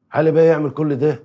علي بيه يعمل كل ده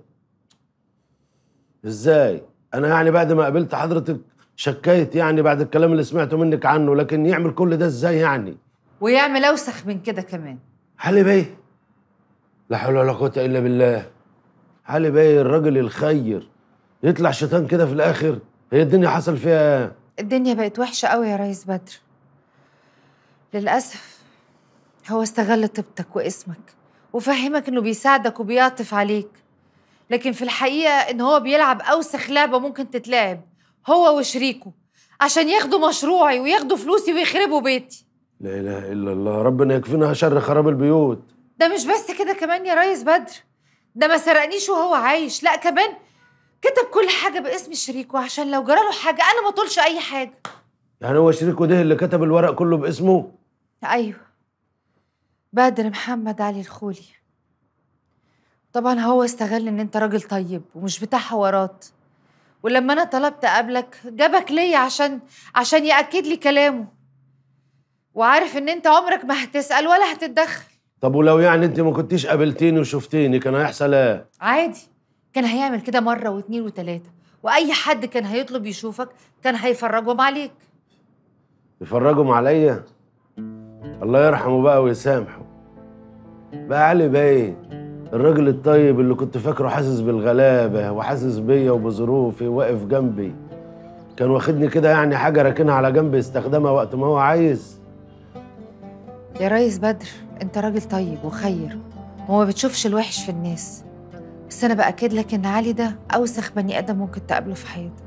ازاي انا يعني بعد ما قابلت حضرتك شكيت يعني بعد الكلام اللي سمعته منك عنه لكن يعمل كل ده ازاي يعني ويعمل اوسخ من كده كمان علي بيه لا حول ولا قوة إلا بالله علي بيه الراجل الخير يطلع شيطان كده في الآخر هي الدنيا حصل فيها إيه؟ الدنيا بقت وحشة قوي يا ريس بدر للأسف هو استغل طيبتك واسمك وفهمك إنه بيساعدك وبيعطف عليك لكن في الحقيقة إن هو بيلعب أوسخ لعبة ممكن تتلعب هو وشريكه عشان ياخدوا مشروعي وياخدوا فلوسي ويخربوا بيتي لا إله إلا الله ربنا يكفينا شر خراب البيوت ده مش بس كده كمان يا ريس بدر ده ما سرقنيش وهو عايش لا كمان كتب كل حاجة باسم شريكه عشان لو جراله حاجة أنا ما طولش أي حاجة يعني هو شريكه ده اللي كتب الورق كله باسمه أيوه بدر محمد علي الخولي طبعا هو استغل ان انت راجل طيب ومش بتاع حوارات ولما انا طلبت اقابلك جابك ليا عشان عشان ياكد لي كلامه وعارف ان انت عمرك ما هتسال ولا هتتدخل طب ولو يعني انت ما كنتيش قابلتيني وشفتيني كان هيحصل ايه عادي كان هيعمل كده مره واتنين وتلاته واي حد كان هيطلب يشوفك كان هيفرجهم عليك يفرجهم عليا الله يرحمه بقى ويسامحه بقى علي باين الراجل الطيب اللي كنت فاكره حاسس بالغلابة وحاسس بيا وبظروفي واقف جنبي كان واخدني كده يعني حاجة راكنها على جنب يستخدمها وقت ما هو عايز يا ريس بدر انت راجل طيب وخير وما بتشوفش الوحش في الناس بس انا باكد لك ان علي ده اوسخ بني ادم ممكن تقابله في حياتك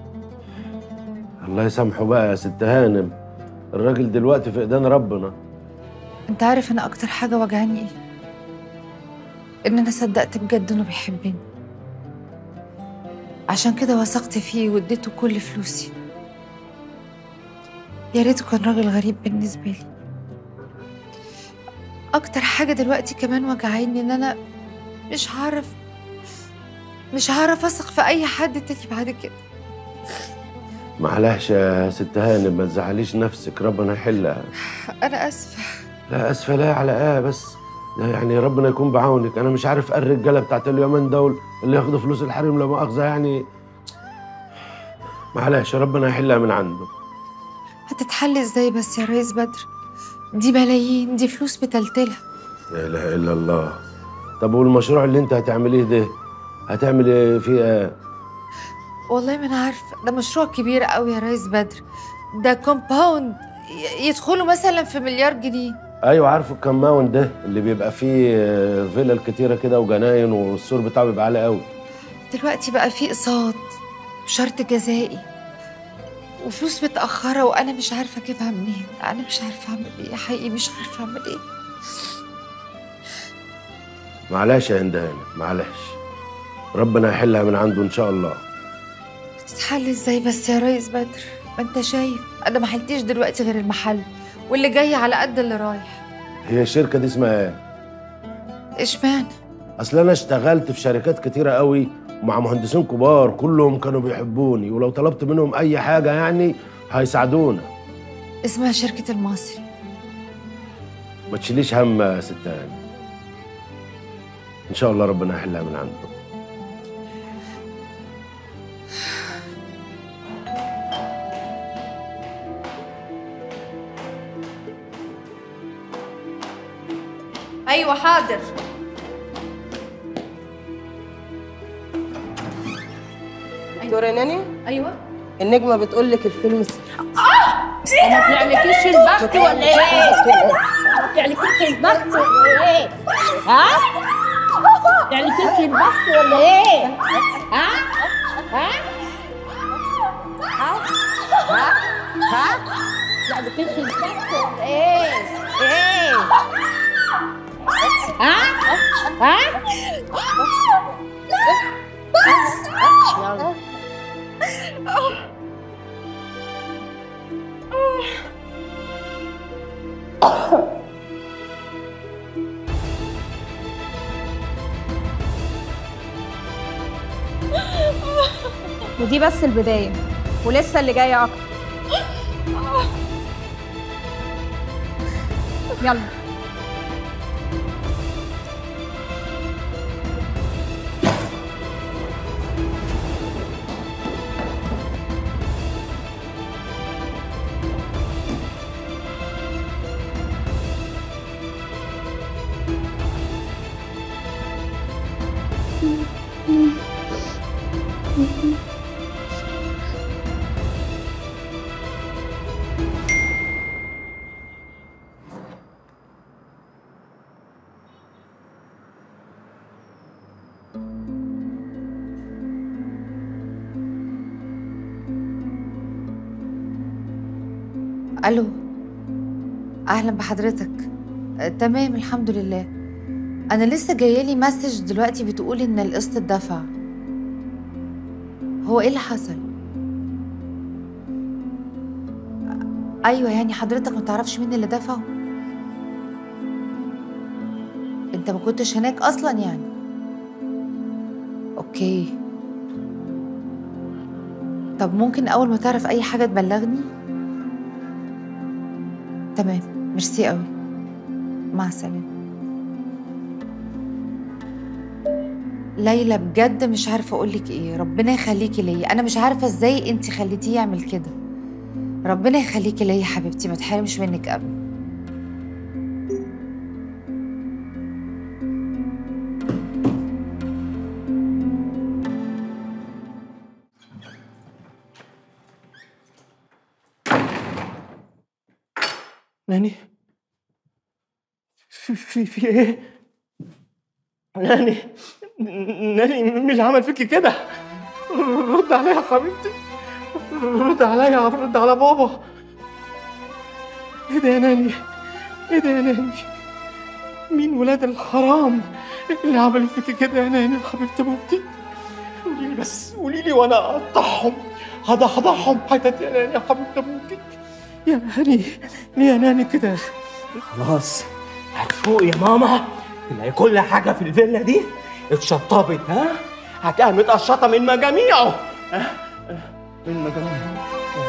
الله يسامحه بقى يا ست هانم الراجل دلوقتي في ايدين ربنا انت عارف ان اكتر حاجه وجعاني ايه ان انا صدقت بجد انه بيحبني عشان كده وثقت فيه واديته كل فلوسي يا ريته كان راجل غريب بالنسبه لي اكتر حاجه دلوقتي كمان وجعاني ان انا مش هعرف مش هعرف اثق في اي حد تاني بعد كده معلش يا ست هانم ما تزعليش نفسك ربنا يحلها انا اسفه لا اسفه لا على ايه بس ده يعني ربنا يكون بعونك انا مش عارف ايه الرجاله بتاعت اليومين دول اللي ياخدوا فلوس الحريم لا مؤاخذه يعني معلش ربنا يحلها من عنده هتتحل ازاي بس يا ريس بدر دي ملايين دي فلوس متلتله لا اله الا الله طب والمشروع اللي انت هتعمليه ده هتعمل ايه فيه ايه والله ما انا عارفه ده مشروع كبير قوي يا ريس بدر ده كومباوند ي- يدخلوا مثلا في مليار جنيه ايوه عارفه الكماون ده اللي بيبقى فيه آه، فيلل كتيره كده وجناين والسور بتاعه بيبقى عالي قوي دلوقتي بقى في اقساط وشرط جزائي وفلوس متأخرة وأنا مش عارفة أجيبها منين أنا مش عارفة أعمل إيه حقيقي مش عارفة أعمل إيه معلش يا هند هانم معلش ربنا يحلها من عنده ان شاء الله تتحل إزاي بس يا ريس بدر ما أنت شايف أنا ما حلتيش دلوقتي غير المحل واللي جاي على قد اللي رايح هي الشركه دي اسمها ايه إشمعنى اصل انا اشتغلت في شركات كتيره قوي مع مهندسين كبار كلهم كانوا بيحبوني ولو طلبت منهم اي حاجه يعني هيساعدونا اسمها شركة المصري ما تشيليش هم يا ست هانم ان شاء الله ربنا يحلها من عنده أيوة حاضر دكتورة ناني أيوة النجمة بتقول لك الفيلم ما تعلكيش البخت ولا ايه؟ ما تعلكيش البخت ولا ايه؟ ها؟ ما تعلكيش البخت ولا ايه؟ ها؟ ها؟ ها؟ ها؟ ها؟ ما تعلكيش البخت ولا ايه؟ ايه؟ ها؟ ها؟ يلا ودي بس البداية ولسه اللي جاي أكتر يلا الو اهلا بحضرتك آه، تمام الحمد لله انا لسه جايلي مسج دلوقتي بتقول ان القسط اتدفع هو ايه اللي حصل آه، ايوه يعني حضرتك ما تعرفش مين اللي دفعه انت ما كنتش هناك اصلا يعني اوكي طب ممكن اول ما تعرف اي حاجه تبلغني تمام ميرسي قوي مع السلامه ليلى بجد مش عارفه اقول لك ايه ربنا يخليكي ليا انا مش عارفه ازاي انت خليتيه يعمل كده ربنا يخليكي ليا حبيبتي ما تحرمش منك ابدا ناني في في في ايه؟ ناني ناني مين اللي عمل فيكي كده؟ رد عليا يا حبيبتي رد عليا رد على بابا ايه ده يا ناني؟ ايه ده يا ناني؟ مين ولاد الحرام اللي عملوا فيكي كده يا ناني يا حبيبتي بنتي؟ قولي لي بس قولي لي وانا اقطعهم هضحضحهم حتت يا ناني يا حبيبتي بنتي يا ناني ليه يا ناني كده؟ خلاص هتفوق يا ماما تلاقي كل حاجة في الفيلا دي اتشطبت ها؟ هتلاقيها متقشطة من مجاميعه ها؟ من مجاميعه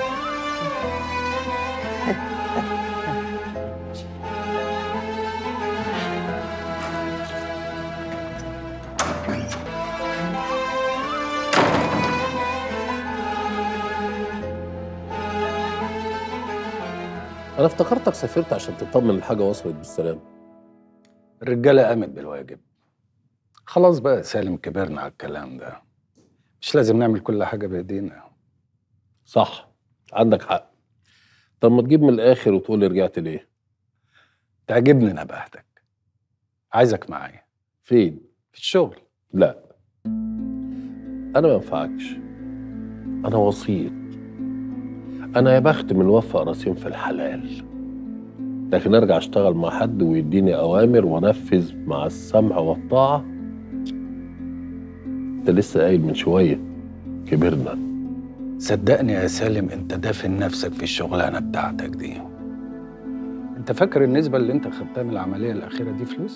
انا افتكرتك سافرت عشان تطمن الحاجه وصلت بالسلام الرجالة قامت بالواجب خلاص بقى يا سالم كبرنا على الكلام ده مش لازم نعمل كل حاجة بإيدينا صح عندك حق طب ما تجيب من الاخر وتقول لي رجعت ليه تعجبني نباهتك عايزك معايا فين في الشغل لا انا ما ينفعكش انا وسيط انا يا بخت من وفق راسين في الحلال لكن ارجع اشتغل مع حد ويديني اوامر وانفذ مع السمع والطاعه انت لسه قايل من شويه كبرنا صدقني يا سالم انت دافن نفسك في الشغلانة بتاعتك دي انت فاكر النسبة اللي انت خدتها من العملية الأخيرة دي فلوس؟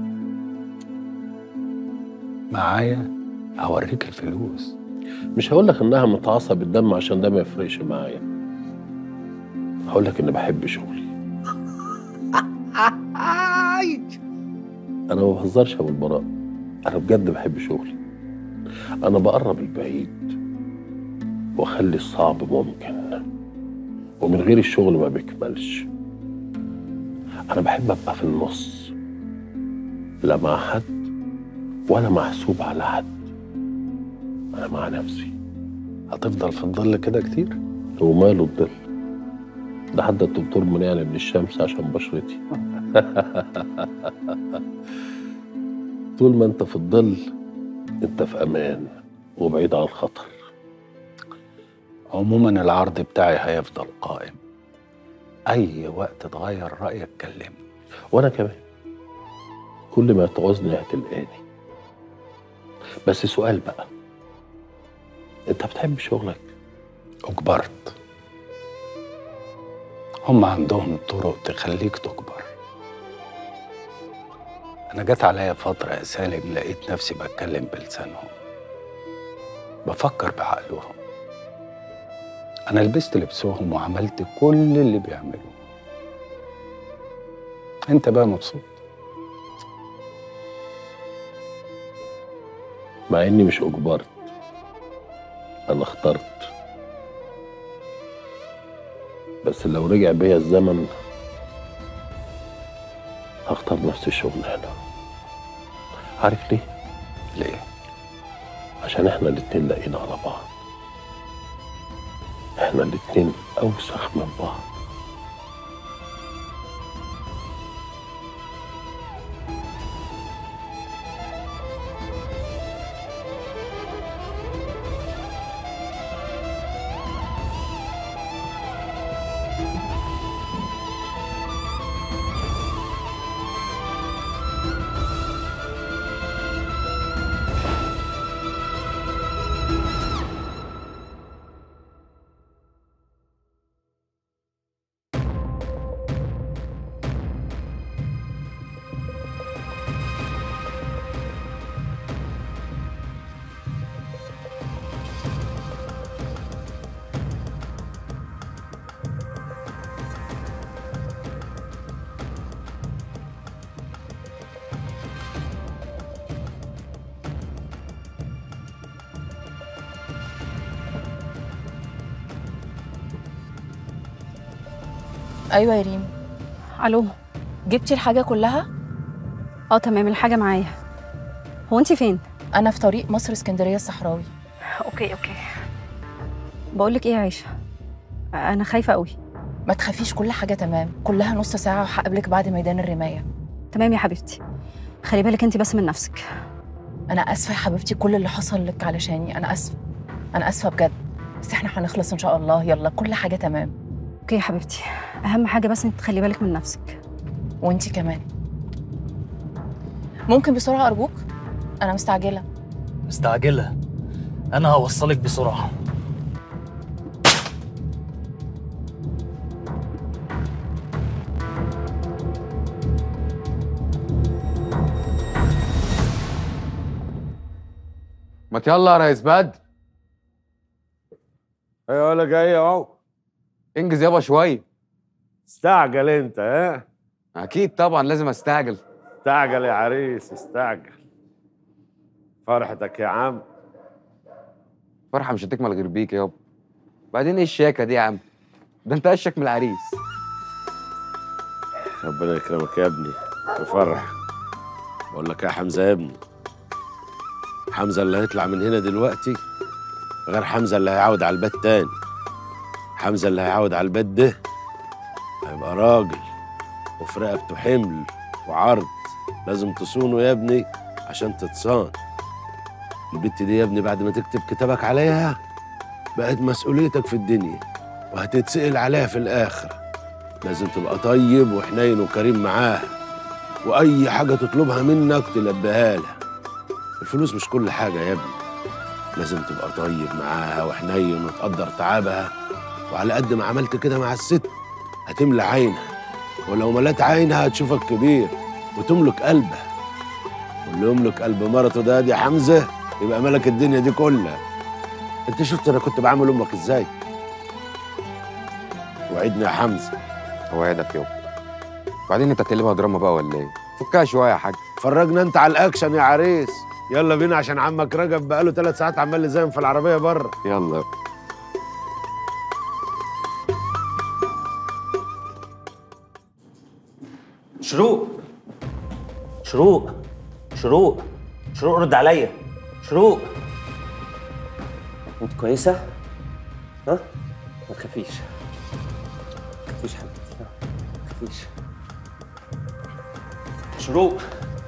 معايا هوريك الفلوس مش هقول لك انها متعصب بالدم عشان ده ما يفرقش معايا هقول لك اني بحب شغلي انا ما بهزرش يا ابو البراء انا بجد بحب شغلي انا بقرب البعيد واخلي الصعب ممكن ومن غير الشغل ما بيكملش انا بحب ابقى في النص لا مع حد ولا محسوب على حد انا مع نفسي هتفضل في الظل كده كتير؟ وماله الظل ده حتى الدكتور منعني من الشمس عشان بشرتي طول ما انت في الظل انت في امان وبعيد عن الخطر عموما العرض بتاعي هيفضل قائم أي وقت تغير رأيك كلمني وانا كمان كل ما تعوزني هتلقاني بس سؤال بقى انت بتحب شغلك أجبرت هم عندهم طرق تخليك تكبر أنا جت عليا فترة يا سالم لقيت نفسي بتكلم بلسانهم بفكر بعقلهم أنا لبست لبسهم وعملت كل اللي بيعملوه أنت بقى مبسوط مع اني مش اجبرت انا اخترت بس لو رجع بيا الزمن هختار نفس الشغلانه عارف ليه ليه؟ عشان احنا الاتنين لاقينا على بعض احنا الاتنين اوسخ من بعض ايوه يا ريم الو جبتي الحاجه كلها اه تمام الحاجه معايا هو انت فين انا في طريق مصر اسكندريه الصحراوي اوكي اوكي بقول لك ايه يا عيشه انا خايفه قوي ما تخافيش كل حاجه تمام كلها نص ساعه وهقابلك بعد ميدان الرمايه تمام يا حبيبتي خلي بالك انت بس من نفسك انا اسفه يا حبيبتي كل اللي حصل لك علشاني انا اسفه انا اسفه بجد بس احنا هنخلص ان شاء الله يلا كل حاجه تمام اوكي يا حبيبتي اهم حاجه بس انت تخلي بالك من نفسك وانتي كمان ممكن بسرعه ارجوك انا مستعجله مستعجلة أنا هوصلك بسرعة ما يلا يا ريس بدر ايوه ولا جاي اهو انجز يابا شويه استعجل انت ها اكيد طبعا لازم استعجل استعجل يا عريس استعجل فرحتك يا عم فرحه مش هتكمل غير بيك يابا بعدين ايه الشياكه دي يا عم ده انت اشك من العريس ربنا يكرمك يا ابني وفرح بقول لك يا حمزه يا ابني حمزه اللي هيطلع من هنا دلوقتي غير حمزه اللي هيعود على البيت تاني حمزه اللي هيعود على البيت ده هيبقى راجل وفي رقبته حمل وعرض لازم تصونه يا ابني عشان تتصان البت دي يا ابني بعد ما تكتب كتابك عليها بقت مسؤوليتك في الدنيا وهتتسأل عليها في الآخر لازم تبقى طيب وحنين وكريم معاها وأي حاجة تطلبها منك تلبيها لها الفلوس مش كل حاجة يا ابني لازم تبقى طيب معاها وحنين وتقدر تعبها وعلى قد ما عملت كده مع الست هتملى عينها ولو ملات عينها هتشوفك كبير وتملك قلبها واللي يملك قلب مرته ده يا حمزة يبقى ملك الدنيا دي كلها انت شفت انا كنت بعامل امك ازاي وعدني يا حمزة اوعدك يابا بعدين انت هتقلبها دراما بقى ولا ايه فكها شويه يا حاج فرجنا انت على الاكشن يا عريس يلا بينا عشان عمك رجب بقاله ثلاث ساعات عمال يزين في العربيه بره يلا شروق شروق شروق شروق رد عليا شروق انت كويسة؟ ها؟ ما تخافيش ما تخافيش حبيبتي ها؟ ما تخافيش شروق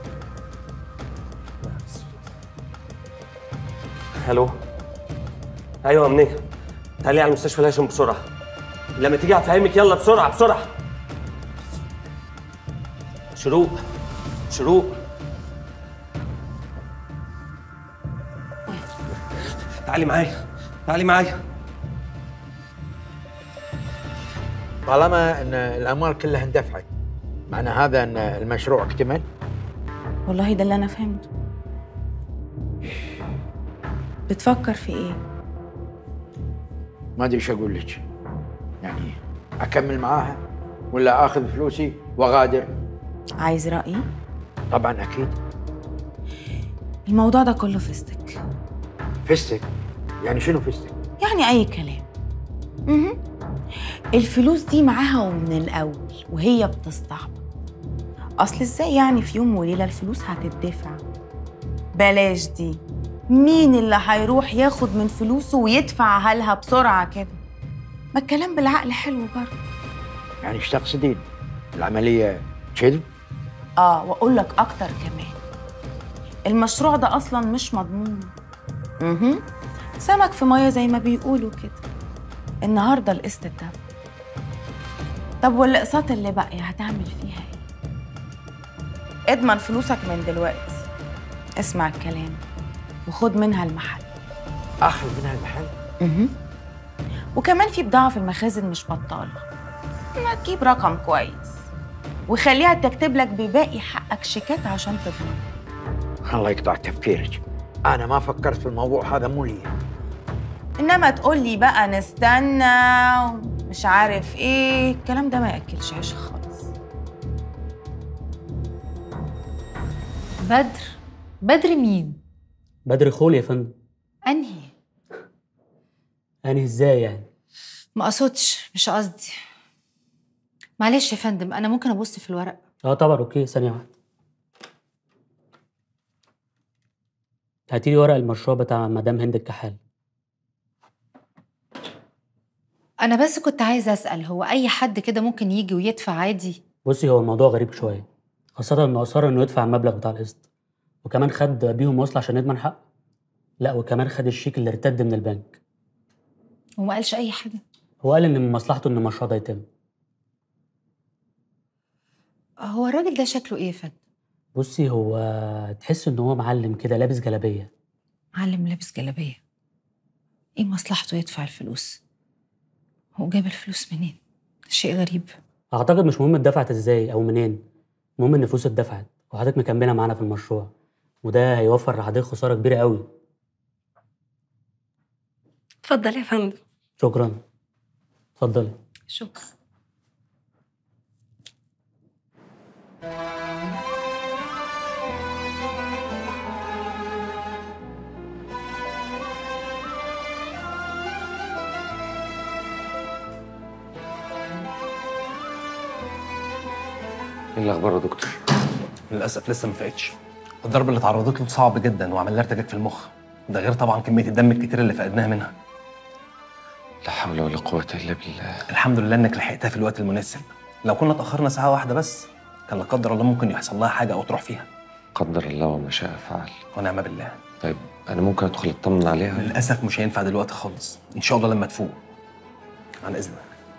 الو ايوه منيه تعالي على المستشفى الهاشم بسرعه لما تيجي هفهمك يلا بسرعه بسرعه شروق شروق تعالي معايا تعالي معايا طالما ان الاموال كلها اندفعت معنى هذا ان المشروع اكتمل والله ده اللي انا فهمته بتفكر في ايه ما ادري ايش اقول لك يعني اكمل معاها ولا اخذ فلوسي واغادر عايز رايي طبعا اكيد الموضوع ده كله فستك فستك يعني شنو فستك يعني اي كلام مهم. الفلوس دي معاها ومن الاول وهي بتستعبط اصل ازاي يعني في يوم وليله الفلوس هتدفع بلاش دي مين اللي هيروح ياخد من فلوسه ويدفعها لها بسرعه كده ما الكلام بالعقل حلو برضه يعني ايش تقصدين العمليه كذب اه واقول لك اكتر كمان المشروع ده اصلا مش مضمون اها سمك في ميه زي ما بيقولوا كده النهارده القسط اتدفع طب والاقساط اللي باقيه هتعمل فيها ايه اضمن فلوسك من دلوقتي اسمع الكلام وخد منها المحل اخذ منها المحل اها وكمان في بضاعه في المخازن مش بطاله ما تجيب رقم كويس وخليها تكتب لك بباقي حقك شيكات عشان تضمن الله يقطع تفكيرك انا ما فكرت في الموضوع هذا مو لي انما تقول لي بقى نستنى ومش عارف ايه الكلام ده ما ياكلش عيش خالص بدر بدر مين بدر خول يا فندم انهي أنا إزاي يعني ما اقصدش مش قصدي معلش يا فندم انا ممكن ابص في الورق اه طبعا اوكي ثانيه واحده هاتيلي ورق المشروع بتاع مدام هند الكحال انا بس كنت عايزه اسال هو اي حد كده ممكن يجي ويدفع عادي بصي هو الموضوع غريب شويه خاصه انه اصر انه يدفع المبلغ بتاع القسط وكمان خد بيهم وصل عشان يضمن حق لا وكمان خد الشيك اللي ارتد من البنك وما قالش اي حاجه هو قال ان من مصلحته ان المشروع ده يتم هو الراجل ده شكله ايه يا فندم بصي هو تحس ان هو معلم كده لابس جلابيه معلم لابس جلابيه ايه مصلحته يدفع الفلوس هو جايب الفلوس منين شيء غريب اعتقد مش مهم اتدفعت ازاي او منين المهم ان الفلوس اتدفعت وحضرتك مكمله معانا في المشروع وده هيوفر لحضرتك خساره كبيره قوي اتفضل يا فندم شكرا اتفضلي شكرا ايه الاخبار يا دكتور للاسف لسه ما فقتش الضرب اللي اتعرضت له صعب جدا وعمل لها ارتجاج في المخ ده غير طبعا كميه الدم الكتير اللي فقدناها منها لا حول ولا قوه الا بالله الحمد لله انك لحقتها في الوقت المناسب لو كنا اتاخرنا ساعه واحده بس كان لا قدر الله ممكن يحصل لها حاجه او تروح فيها قدر الله وما شاء فعل ونعم بالله طيب انا ممكن ادخل اطمن عليها للاسف مش هينفع دلوقتي خالص ان شاء الله لما تفوق عن اذنك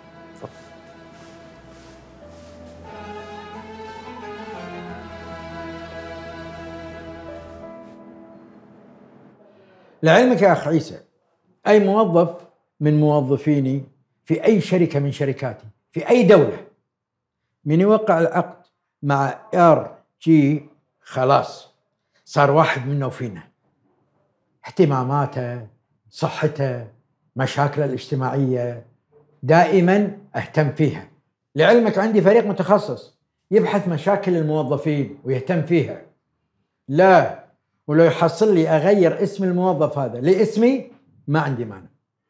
لعلمك يا اخ عيسى اي موظف من موظفيني في اي شركه من شركاتي في اي دوله من يوقع العقد مع ار جي خلاص صار واحد منا وفينا اهتماماته صحته مشاكله الاجتماعيه دائما اهتم فيها لعلمك عندي فريق متخصص يبحث مشاكل الموظفين ويهتم فيها لا ولو يحصل لي اغير اسم الموظف هذا لاسمي ما عندي مانع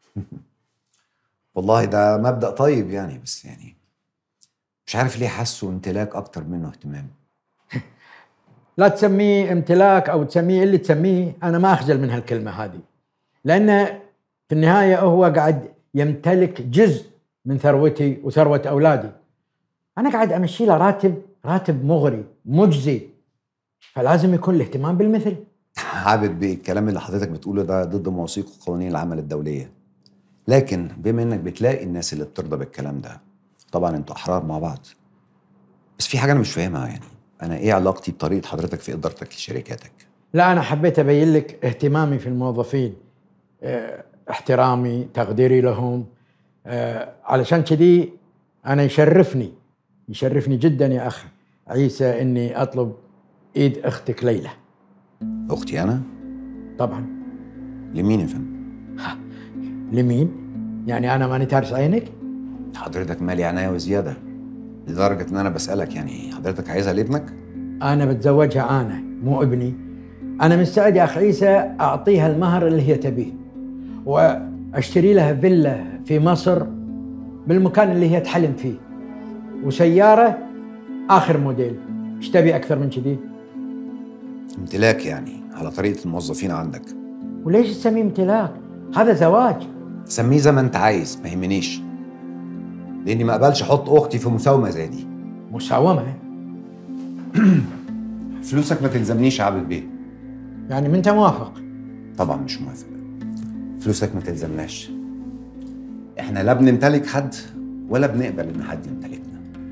والله ده مبدأ طيب يعني بس يعني مش عارف ليه حاسه امتلاك أكتر منه اهتمام لا تسميه امتلاك او تسميه اللي تسميه انا ما اخجل من هالكلمه هذه لان في النهايه هو قاعد يمتلك جزء من ثروتي وثروه اولادي انا قاعد امشي له راتب راتب مغري مجزي فلازم يكون الاهتمام بالمثل عابد بيه الكلام اللي حضرتك بتقوله ده ضد مواثيق وقوانين العمل الدولية لكن بما انك بتلاقي الناس اللي بترضى بالكلام ده طبعا انتوا احرار مع بعض بس في حاجة انا مش فاهمها يعني انا ايه علاقتي بطريقة حضرتك في ادارتك لشركاتك لا انا حبيت ابين لك اهتمامي في الموظفين اه، احترامي تقديري لهم اه، علشان كذي انا يشرفني يشرفني جدا يا اخ عيسى اني اطلب ايد اختك ليلى اختي انا طبعا لمين يا فندم لمين يعني انا ماني تارس عينك حضرتك مالي عناية وزيادة لدرجة ان انا بسألك يعني حضرتك عايزها لابنك انا بتزوجها انا مو ابني انا مستعد يا اخ عيسى اعطيها المهر اللي هي تبيه واشتري لها فيلا في مصر بالمكان اللي هي تحلم فيه وسياره اخر موديل ايش تبي اكثر من كذي امتلاك يعني على طريقة الموظفين عندك وليش تسميه امتلاك هذا زواج سميه زي ما انت عايز ما يهمنيش لاني ما اقبلش احط اختي في مساومة زي دي مساومه فلوسك ما تلزمنيش يا عابد بيه يعني ما انت موافق طبعا مش موافق فلوسك ما تلزمناش احنا لا بنمتلك حد ولا بنقبل ان حد يمتلكنا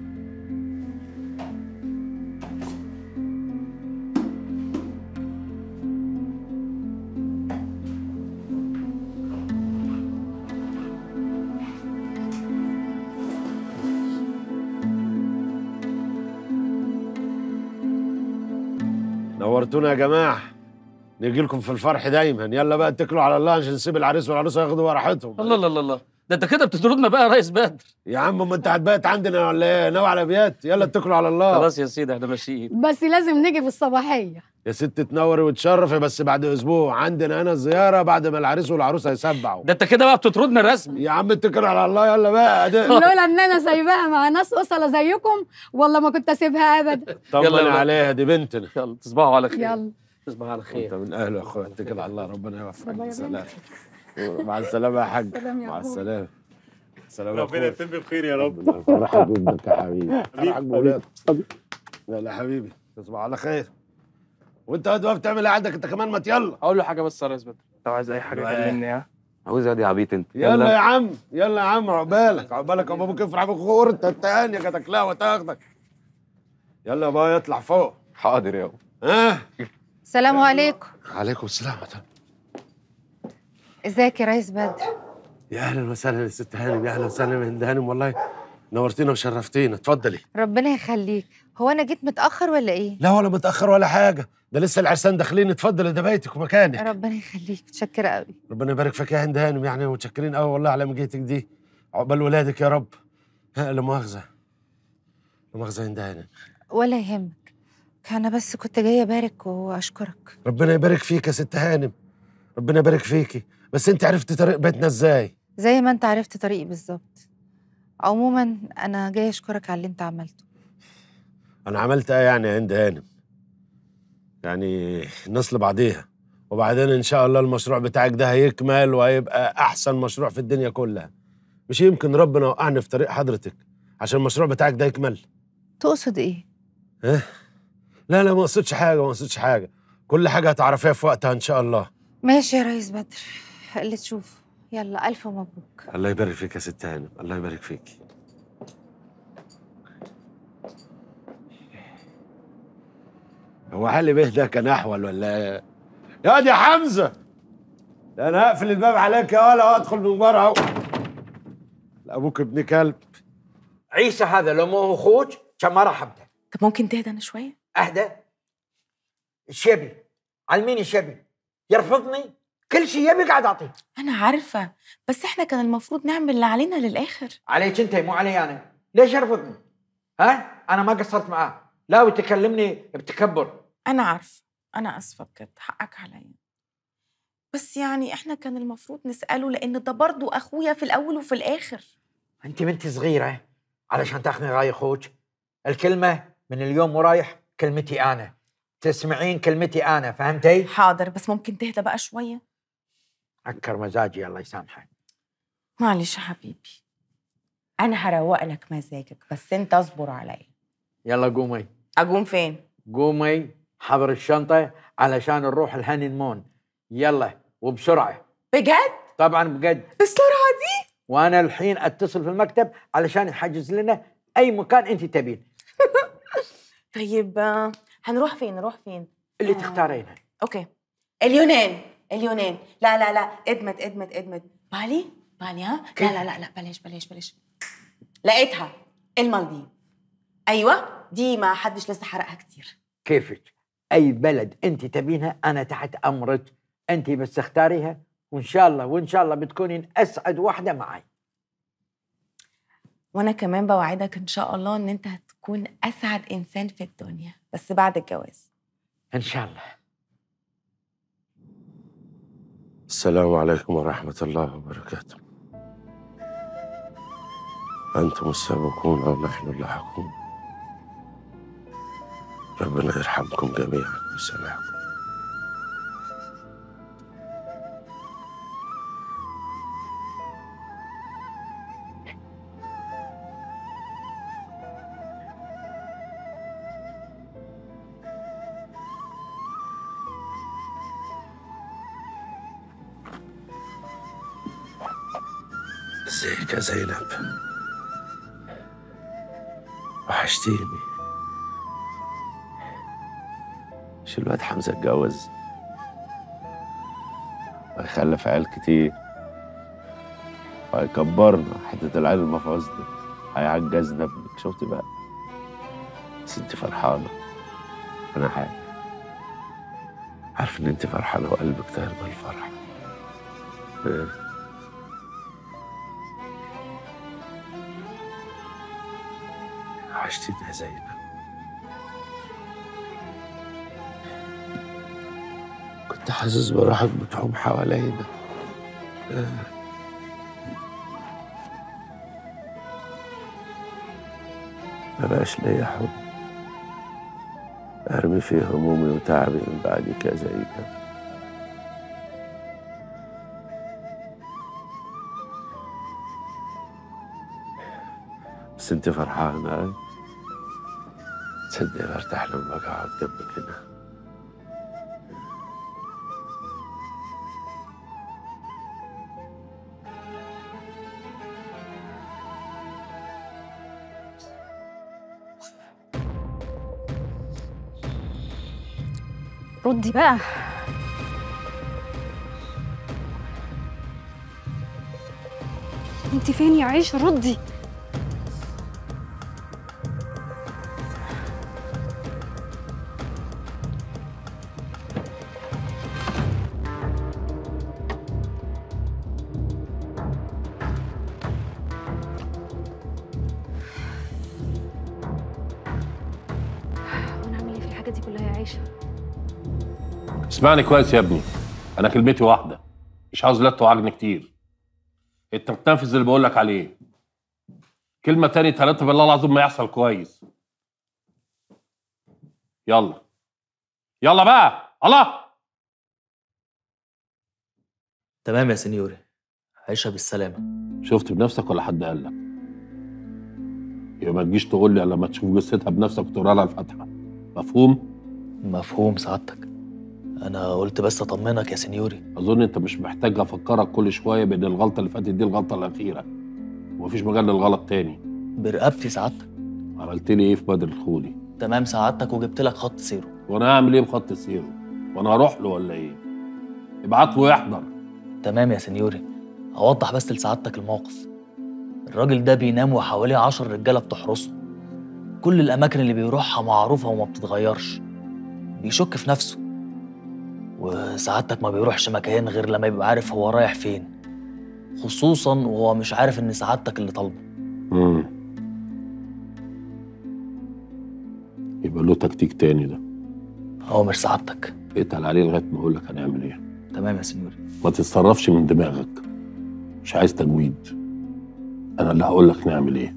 نورتونا يا جماعه نيجي لكم في الفرح دايما يلا بقى اتكلوا على الله عشان نسيب العريس والعروسه ياخدوا راحتهم الله الله الله الله ده انت كده بتطردنا بقى يا ريس بدر يا عم ما انت هتبات عندنا ولا ايه ناوي على بيات يلا اتكلوا على الله خلاص يا سيدي احنا ماشيين بس لازم نيجي في الصباحيه يا ست تنوري وتشرفي بس بعد اسبوع عندنا انا الزياره بعد ما العريس والعروسه يسبعوا ده انت كده بقى بتطردنا رسمي يا عم اتكل على الله يلا بقى ده لولا ان انا سايباها مع ناس اصله زيكم والله ما كنت اسيبها ابدا طمن عليها دي بنتنا يلا تصبحوا على خير يلا تصبحوا على خير انت من اهله يا اخويا اتكل على الله ربنا يوفقك ربنا بالسلامه مع السلامه يا حاج سلام يا مع أخويا. السلامه سلام يا ربنا أخويا. يتم بخير يا رب فرحك بابنك يا حبيبي فرحك حبيبي. بولادك يلا يا حبيبي تصبح على خير وانت قاعد واقف تعمل ايه عندك انت كمان ما يلا اقول له حاجه بس يا ريس بدر لو عايز اي حاجه أيوة. كلمني ها عاوز يا عبيط انت يلا يا عم يلا يا عم عقبالك عقبالك ابو ابوك يفرح بخور انت التانية كانت كلاوة تاخدك يلا يا بايا اطلع فوق حاضر يابا ها السلام عليكم عليكم السلام ازيك يا ريس بدر يا اهلا وسهلا يا ست هانم يا اهلا وسهلا يا هند هانم والله نورتينا وشرفتينا اتفضلي ربنا يخليك هو انا جيت متاخر ولا ايه لا ولا متاخر ولا حاجه ده لسه العرسان داخلين اتفضلي ده بيتك ومكانك ربنا يخليك متشكره قوي ربنا يبارك فيك يا هند هانم يعني متشكرين قوي والله على مجيتك دي عقبال ولادك يا رب ها لا مؤاخذه لا مؤاخذه يا هند هانم ولا يهمك انا بس كنت جايه ابارك واشكرك ربنا يبارك فيك يا ست هانم ربنا يبارك فيكي بس انت عرفتي طريق بيتنا ازاي زي ما انت عرفت طريقي بالظبط عموما انا جايه اشكرك على اللي انت عملته انا عملت ايه يعني يا هند هانم يعني الناس لبعضيها وبعدين ان شاء الله المشروع بتاعك ده هيكمل وهيبقى احسن مشروع في الدنيا كلها مش يمكن ربنا وقعني في طريق حضرتك عشان المشروع بتاعك ده يكمل تقصد ايه ها لا لا ما قصدش حاجه ما قصدش حاجه كل حاجه هتعرفيها في وقتها ان شاء الله ماشي يا ريس بدر اللي تشوفه يلا الف مبروك الله يبارك فيك يا ست هانم الله يبارك فيك هو علي بيه ده كان احول ولا ايه يا واد يا حمزه ده انا هقفل الباب عليك يا ولا وادخل من بره اهو لا ابوك ابن كلب عيسى هذا لو مو هو اخوك كان ما رحمته طب ممكن تهدى انا شويه اهدى الشبي على مين الشبي يرفضني كل شيء يبي قاعد اعطيه انا عارفه بس احنا كان المفروض نعمل اللي علينا للاخر عليك انت مو علي انا ليش يرفضني ها انا ما قصرت معاه لا وتكلمني بتكبر انا عارفه انا اسفه بجد حقك عليا بس يعني احنا كان المفروض نساله لان ده برضه اخويا في الاول وفي الاخر انت بنت صغيره علشان تاخذي راي اخوك الكلمه من اليوم ورايح كلمتي انا تسمعين كلمتي انا فهمتي حاضر بس ممكن تهدى بقى شويه عكر مزاجي الله يسامحك معلش يا حبيبي انا هروق لك مزاجك بس انت اصبر عليا يلا قومي اقوم فين قومي حضر الشنطه علشان نروح الهانيمون يلا وبسرعه بجد طبعا بجد بالسرعه دي وانا الحين اتصل في المكتب علشان يحجز لنا اي مكان انت تبين طيب آه، هنروح فين نروح فين اللي تختارينه اوكي اليونان اليونان لا لا لا ادمت ادمت ادمت بالي بالي ها لا لا لا لا بلاش بلاش بلاش لقيتها المالديف ايوه دي ما حدش لسه حرقها كتير كيفك اي بلد انت تبينها انا تحت امرك انت بس اختاريها وان شاء الله وان شاء الله بتكونين اسعد واحده معي وانا كمان بوعدك ان شاء الله ان انت هتكون اسعد انسان في الدنيا بس بعد الجواز ان شاء الله السلام عليكم ورحمة الله وبركاته أنتم السابقون ونحن اللاحقون ربنا يرحمكم جميعا ويسامحكم ازيك يا زينب وحشتيني مش الواد حمزة اتجوز وهيخلف عيال كتير وهيكبرنا حتة العيال المفعوص دي هيعجزنا ابنك شفتي بقى بس انت فرحانة أنا عارف عارف إن انت فرحانة وقلبك طاير بالفرح إيه؟ وحشتيني يا زينب كنت حاسس بروحك بتحوم حوالينا آه. مبقاش ليا حب ارمي فيه همومي وتعبي من بعدك يا زينب بس انت فرحانة ها؟ تصدق برتاح لما باجي اقعد جنبك هنا ردي بقى انت فين يا عيش ردي وانا اعمل ايه في الحاجات دي كلها يا عيشه اسمعني كويس يا ابني انا كلمتي واحده مش عاوز لا توعجني كتير انت بتنفذ اللي بقول لك عليه كلمه تاني ثلاثه بالله العظيم ما يحصل كويس يلا يلا بقى الله تمام يا سنيوري عيشها بالسلامة شفت بنفسك ولا حد قال لك يبقى ما تجيش تقول لي الا لما تشوف جثتها بنفسك وتقرا لها الفاتحه مفهوم مفهوم سعادتك أنا قلت بس أطمنك يا سنيوري اظن انت مش محتاج افكرك كل شويه بان الغلطه اللي فاتت دي الغلطه الاخيره ومفيش مجال للغلط تاني برقبتي سعادتك عملت لي ايه في بدر الخولي تمام سعادتك وجبت لك خط سيره وانا هعمل ايه بخط سيره وانا هروح له ولا ايه ابعت له يحضر تمام يا سنيوري هوضح بس لسعادتك الموقف الراجل ده بينام وحواليه عشر رجالة بتحرسه كل الأماكن اللي بيروحها معروفة وما بتتغيرش بيشك في نفسه وسعادتك ما بيروحش مكان غير لما يبقى عارف هو رايح فين خصوصا وهو مش عارف ان سعادتك اللي طالبه امم يبقى له تكتيك تاني ده هو مش سعادتك اتقل عليه لغايه ما اقول لك هنعمل ايه تمام يا سنيوري ما تتصرفش من دماغك مش عايز تجويد انا اللي هقول لك نعمل ايه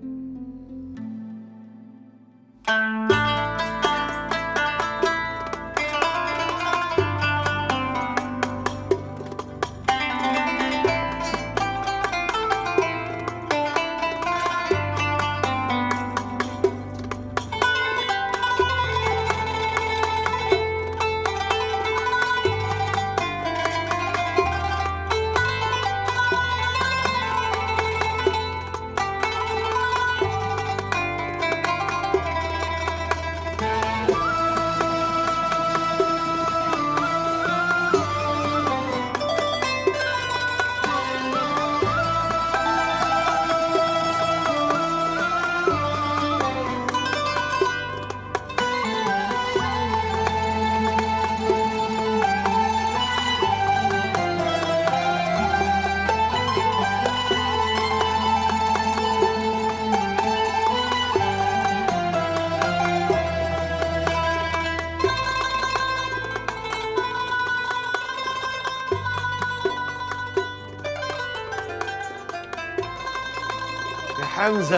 يا حمزة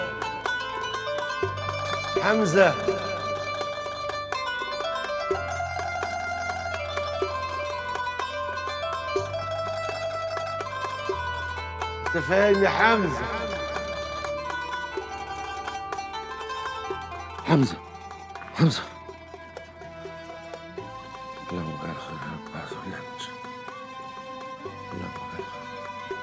حمزة انت فاهم يا حمزة حمزة حمزة اللهم بارك خير يا رب اعوذ بالله من الشيطان. اللهم بارك خير.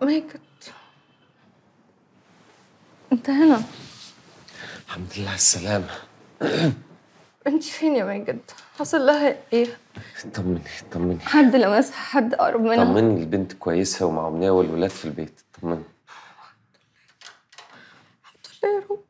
ماجد انت هنا الحمد لله على السلامة انت فين يا ماجد حصل لها ايه طمني طمني حد لمسها حد قرب منها طمني البنت كويسة ومعاونية والولاد في البيت طمني لا يا رب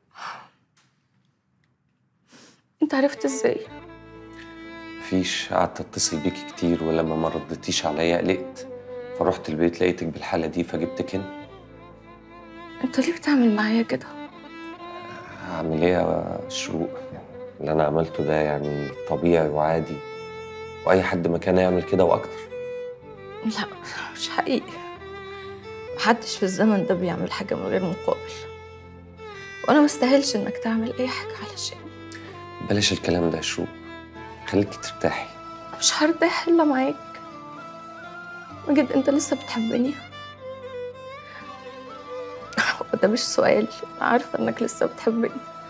انت عرفت ازاي مفيش قعدت اتصل بيكي كتير ولما ما ردتيش عليا قلقت فرحت البيت لقيتك بالحالة دي فجبتك هنا انت ليه بتعمل معايا كده هعمل ايه يا شروق اللي انا عملته ده يعني طبيعي وعادي واي حد مكاني يعمل كده واكتر لا مش حقيقي محدش في الزمن ده بيعمل حاجة من غير مقابل وانا مستاهلش انك تعمل اي حاجة علشان بلاش الكلام ده يا شروق خليكي ترتاحي مش هرتاح الا معاك ماجد انت لسه بتحبني وده مش سؤال انا عارفه انك لسه بتحبني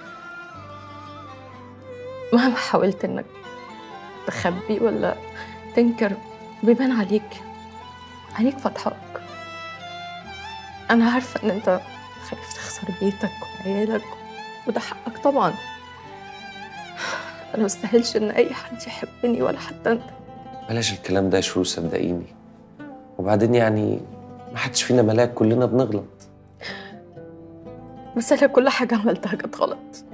مهما حاولت انك تخبي ولا تنكر بيبان عليك عينيك فاتحاك انا عارفه ان انت خايف تخسر بيتك وعيالك وده حقك طبعا انا مستاهلش ان اي حد يحبني ولا حتى انت بلاش الكلام ده يا شروق صدقيني وبعدين يعني ما حدش فينا ملاك كلنا بنغلط بس انا كل حاجه عملتها كانت غلط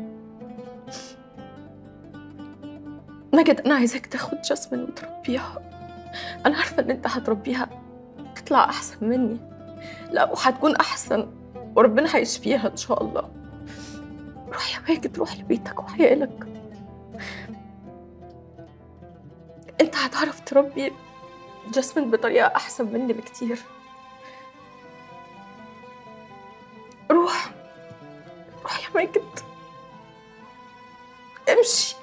ماجد انا عايزاك تاخد جاسمين وتربيها انا عارفه ان انت هتربيها تطلع احسن مني لا وهتكون احسن وربنا هيشفيها ان شاء الله روح يا ماجد روح لبيتك وعيالك انت هتعرف تربي جاسمين بطريقه احسن مني بكتير روح روح يا ماجد امشي